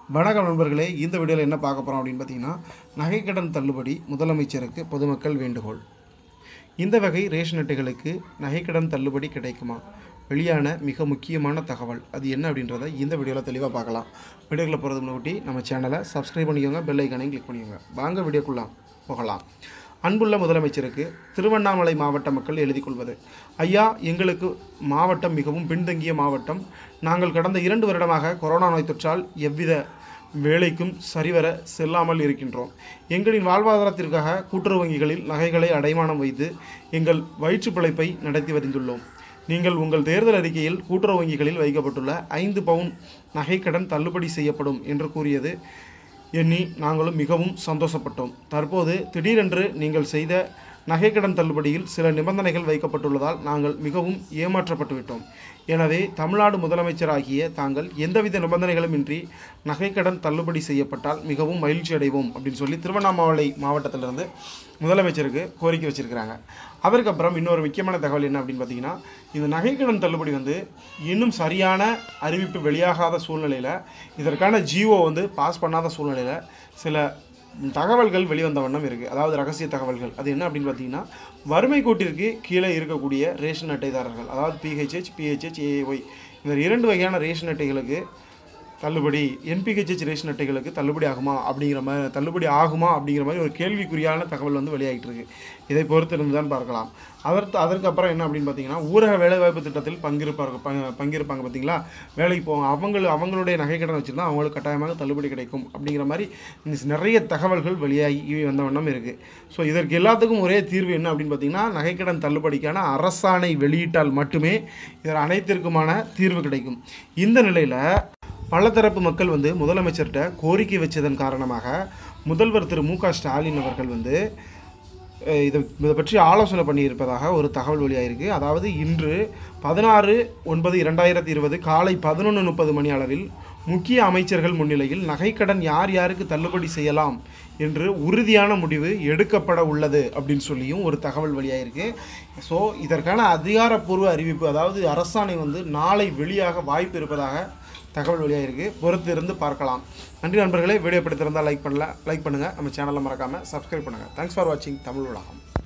வணக்கம் நண்பர்களே இந்த வீடியோவில் என்ன பார்க்க போகிறோம் அப்படின்னு பார்த்தீங்கன்னா நகைக்கடன் தள்ளுபடி முதலமைச்சருக்கு பொதுமக்கள் வேண்டுகோள் இந்த வகை ரேஷன் அட்டைகளுக்கு நகைக்கடன் தள்ளுபடி கிடைக்குமா வெளியான மிக முக்கியமான தகவல் அது என்ன அப்படின்றத இந்த வீடியோவில் தெளிவாக பார்க்கலாம் வீடியோக்குள்ள போகிறது முன்னாடி நம்ம சேனலை சப்ஸ்கிரைப் பண்ணிக்கோங்க பெல் ஐக்கானையும் கிளிக் பண்ணிக்கோங்க வாங்க வீடியோக்குள்ள போகலாம் அன்புள்ள முதலமைச்சருக்கு திருவண்ணாமலை மாவட்ட மக்கள் எழுதி கொள்வது ஐயா எங்களுக்கு மாவட்டம் மிகவும் பின்தங்கிய மாவட்டம் நாங்கள் கடந்த இரண்டு வருடமாக கொரோனா நோய் தொற்றால் எவ்வித வேலைக்கும் சரிவர செல்லாமல் இருக்கின்றோம் எங்களின் வாழ்வாதாரத்திற்காக கூட்டுறவு வங்கிகளில் நகைகளை அடைமானம் வைத்து எங்கள் வயிற்று பிழைப்பை நடத்தி வருந்துள்ளோம் நீங்கள் உங்கள் தேர்தல் அறிக்கையில் கூட்டுறவு வங்கிகளில் வைக்கப்பட்டுள்ள ஐந்து பவுன் நகைக்கடன் தள்ளுபடி செய்யப்படும் என்று கூறியது எண்ணி நாங்களும் மிகவும் சந்தோஷப்பட்டோம் தற்போது திடீரென்று நீங்கள் செய்த நகைக்கடன் தள்ளுபடியில் சில நிபந்தனைகள் வைக்கப்பட்டுள்ளதால் நாங்கள் மிகவும் ஏமாற்றப்பட்டு விட்டோம் எனவே தமிழ்நாடு முதலமைச்சராகிய தாங்கள் எந்தவித நிபந்தனைகளும் இன்றி நகைக்கடன் தள்ளுபடி செய்யப்பட்டால் மிகவும் மகிழ்ச்சி அடைவோம் அப்படின்னு சொல்லி திருவண்ணாமலை மாவட்டத்திலிருந்து முதலமைச்சருக்கு கோரிக்கை வச்சிருக்கிறாங்க அதற்கப்புறம் இன்னொரு முக்கியமான தகவல் என்ன அப்படின்னு பார்த்தீங்கன்னா இந்த நகைக்கடன் தள்ளுபடி வந்து இன்னும் சரியான அறிவிப்பு வெளியாகாத சூழ்நிலையில் இதற்கான ஜிஓ வந்து பாஸ் பண்ணாத சூழ்நிலையில் சில தகவல்கள் வெளிவந்த வண்ணம் இருக்குது அதாவது ரகசிய தகவல்கள் அது என்ன அப்படின்னு பார்த்தீங்கன்னா வறுமை கோட்டிற்கு கீழே இருக்கக்கூடிய ரேஷன் அட்டைதாரர்கள் அதாவது பிஹெச்ஹெச் பிஹெச்ஹெச் ஏஏஒய் இந்த இரண்டு வகையான ரேஷன் அட்டைகளுக்கு தள்ளுபடி என்பிஹெச்ஹெச் ரேஷன் அட்டைகளுக்கு தள்ளுபடி ஆகுமா அப்படிங்கிற மாதிரி தள்ளுபடி ஆகுமா அப்படிங்கிற மாதிரி ஒரு கேள்விக்குறியான தகவல் வந்து வெளியாகிட்டு இருக்கு இதை பொறுத்து இருந்து தான் பார்க்கலாம் அதற்கு அதற்கப்புறம் என்ன அப்படின்னு பார்த்தீங்கன்னா ஊரக வேலைவாய்ப்பு திட்டத்தில் பங்கிருப்பாங்க ப- பங்கிருப்பாங்க பார்த்தீங்களா வேலைக்கு போவாங்க அவங்க அவங்களுடைய நகைக்கடன் வச்சுருந்தா அவங்களுக்கு கட்டாயமாக தள்ளுபடி கிடைக்கும் அப்படிங்கிற மாதிரி இந்த நிறைய தகவல்கள் வெளியாகி வந்த வண்ணம் இருக்குது ஸோ இதற்கு எல்லாத்துக்கும் ஒரே தீர்வு என்ன அப்படின்னு பார்த்தீங்கன்னா நகைக்கடன் தள்ளுபடிக்கான அரசாணை வெளியிட்டால் மட்டுமே இதர் அனைத்திற்குமான தீர்வு கிடைக்கும் இந்த நிலையில் பலதரப்பு மக்கள் வந்து முதலமைச்சர்கிட்ட கோரிக்கை வச்சதன் காரணமாக முதல்வர் திரு மு க ஸ்டாலின் அவர்கள் வந்து அஹ், இதை இதை பற்றி ஆலோசனை பண்ணியிருப்பதாக ஒரு தகவல் வெளியாயிருக்கு அதாவது இன்று பதினாறு ஒன்பது இரண்டாயிரத்தி இருபது காலை பதினொன்று முப்பது மணி அளவில் முக்கிய அமைச்சர்கள் முன்னிலையில் நகைக்கடன் யார் யாருக்கு தள்ளுபடி செய்யலாம் என்று உறுதியான முடிவு எடுக்கப்பட உள்ளது அப்படின்னு சொல்லியும் ஒரு தகவல் வெளியாயிருக்கு ஸோ இதற்கான அதிகாரப்பூர்வ அறிவிப்பு அதாவது அரசாணை வந்து நாளை வெளியாக வாய்ப்பு இருப்பதாக தகவல் வெளியாகிருக்கு பொறுத்து இருந்து பார்க்கலாம் நன்றி நண்பர்களே வீடியோ பிடித்திருந்தால் லைக் பண்ணல லைக் பண்ணுங்கள் நம்ம சேனலை மறக்காமல் சப்ஸ்கிரைப் பண்ணுங்கள் தேங்க்ஸ் ஃபார் வாட்சிங் தமிழ் உலகம்